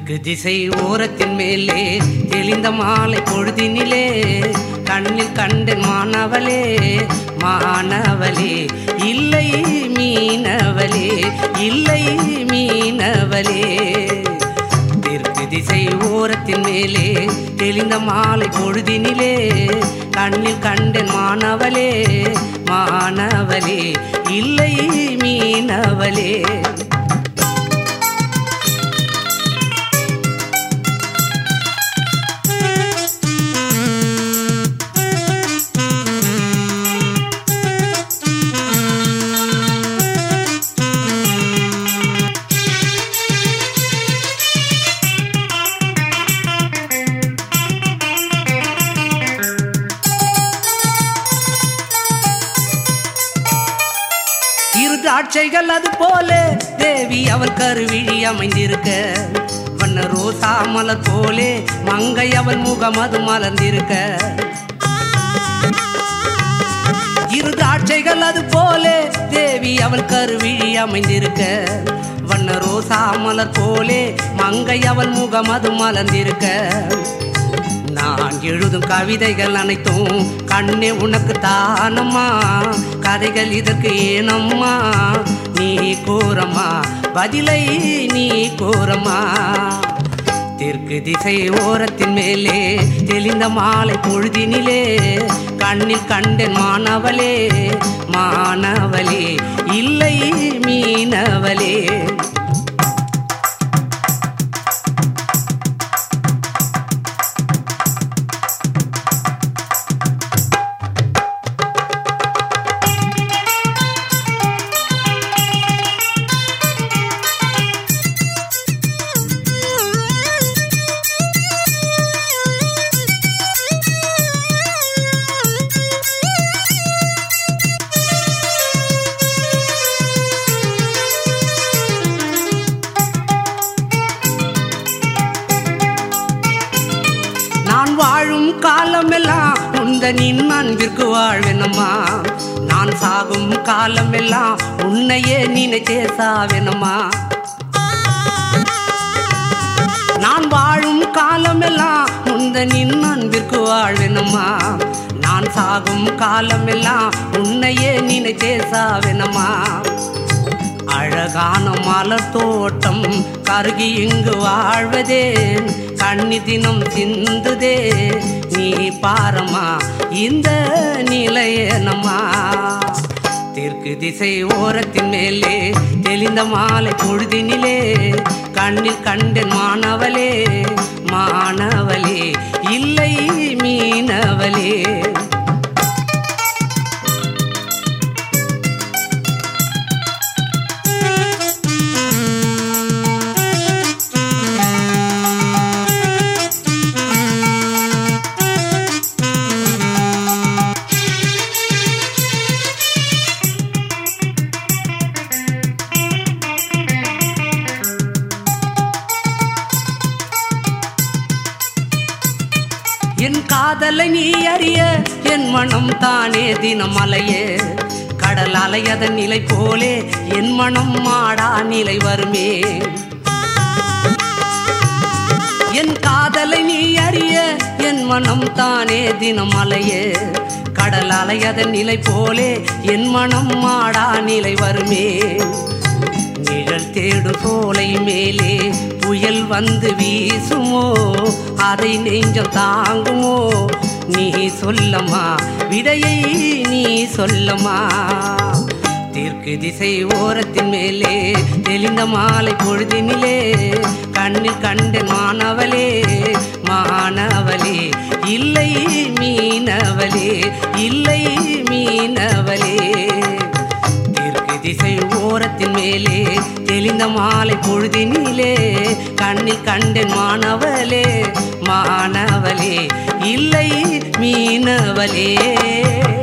தெற்கு திசை ஓரத்தின் மேலே தெளிந்த மாலை பொழுதினிலே கண்ணில் கண்டேன் மாணவளே மாணவளே இல்லை மீனவளே இல்லை மீனவளே தெற்கு திசை ஓரத்தின் மேலே தெளிந்த மாலை பொழுதினிலே கண்ணில் கண்டேன் மாணவளே மாணவளே இல்லை மீனவளே இரு திராட்சைகள் அது போல தேவி அவள் கருவிழி அமைந்திருக்க வண்ண ரோசா மலர் போலே மங்கை அவள் முகம் அது மலர்ந்திருக்க இரு திராட்சைகள் அது போலே தேவி அவள் கருவிழி அமைந்திருக்க வண்ண ரோசா மலர் போலே மங்கை அவள் முகம் அது மலர்ந்திருக்க நான் எழுதும் கவிதைகள் அனைத்தும் கண்ணே உனக்கு தானம்மா கதைகள் இதற்கு ஏனம்மா நீ கூறம்மா பதிலை நீ கூறம்மா தெற்கு திசை ஓரத்தின் மேலே தெளிந்த மாலை பொழுதினிலே கண்ணில் கண்டேன் மாணவளே மாணவளே இல்லை மீனவளே நான் வாழும் காலமெல்லாம் உந்தனின் அன்பிற்கு வாழ்வேனம்மா நான் சாகும் காலமெல்லாம் உன்னையே நினைச்சே சாவேனம்மா நான் வாழும் காலமெல்லாம் உந்தனின் அன்பிற்கு வாழ்வேனம்மா நான் சாகும் காலமெல்லாம் உன்னையே நினைச்சே சாவேனம்மா அழகான மலர் தோட்டம் கருகி இங்கு வாழ்வதே கண்ணி தினம் சிந்துதே நீ பாரம்மா இந்த நிலையனம்மா தெற்கு திசை ஓரத்தின் மேலே தெளிந்த மாலை பொழுதினிலே கண்ணில் கண்டேன் மாணவளே மாணவளே இல்லை மீனவளே என் காதலை நீ அறிய என் மனம் தானே தினம் அலையே கடல் அலையதன் நிலை போலே என் மனம் மாடா நிலை வருமே என் காதலை நீ அறிய என் மனம் தானே தினம் அலையே கடல் அலையதன் நிலை போலே என் மனம் மாடா நிலை வருமே நிழல் தேடு சோலை மேலே புயல் வந்து வீசுமோ அதை நெஞ்சம் தாங்குமோ நீ சொல்லம்மா விடையை நீ சொல்லம்மா தெற்கு திசை ஓரத்தின் மேலே தெளிந்த மாலை பொழுதினிலே கண்ணில் கண்டேன் மாணவளே மாணவளே இல்லை மீனவளே இல்லை மீனவளே தெற்கு திசை ஓரத்தின் மேலே தெளிந்த மாலை பொழுதினிலே கண்ணில் கண்டேன் மாணவளே மாணவளே இல்லை மீனவளே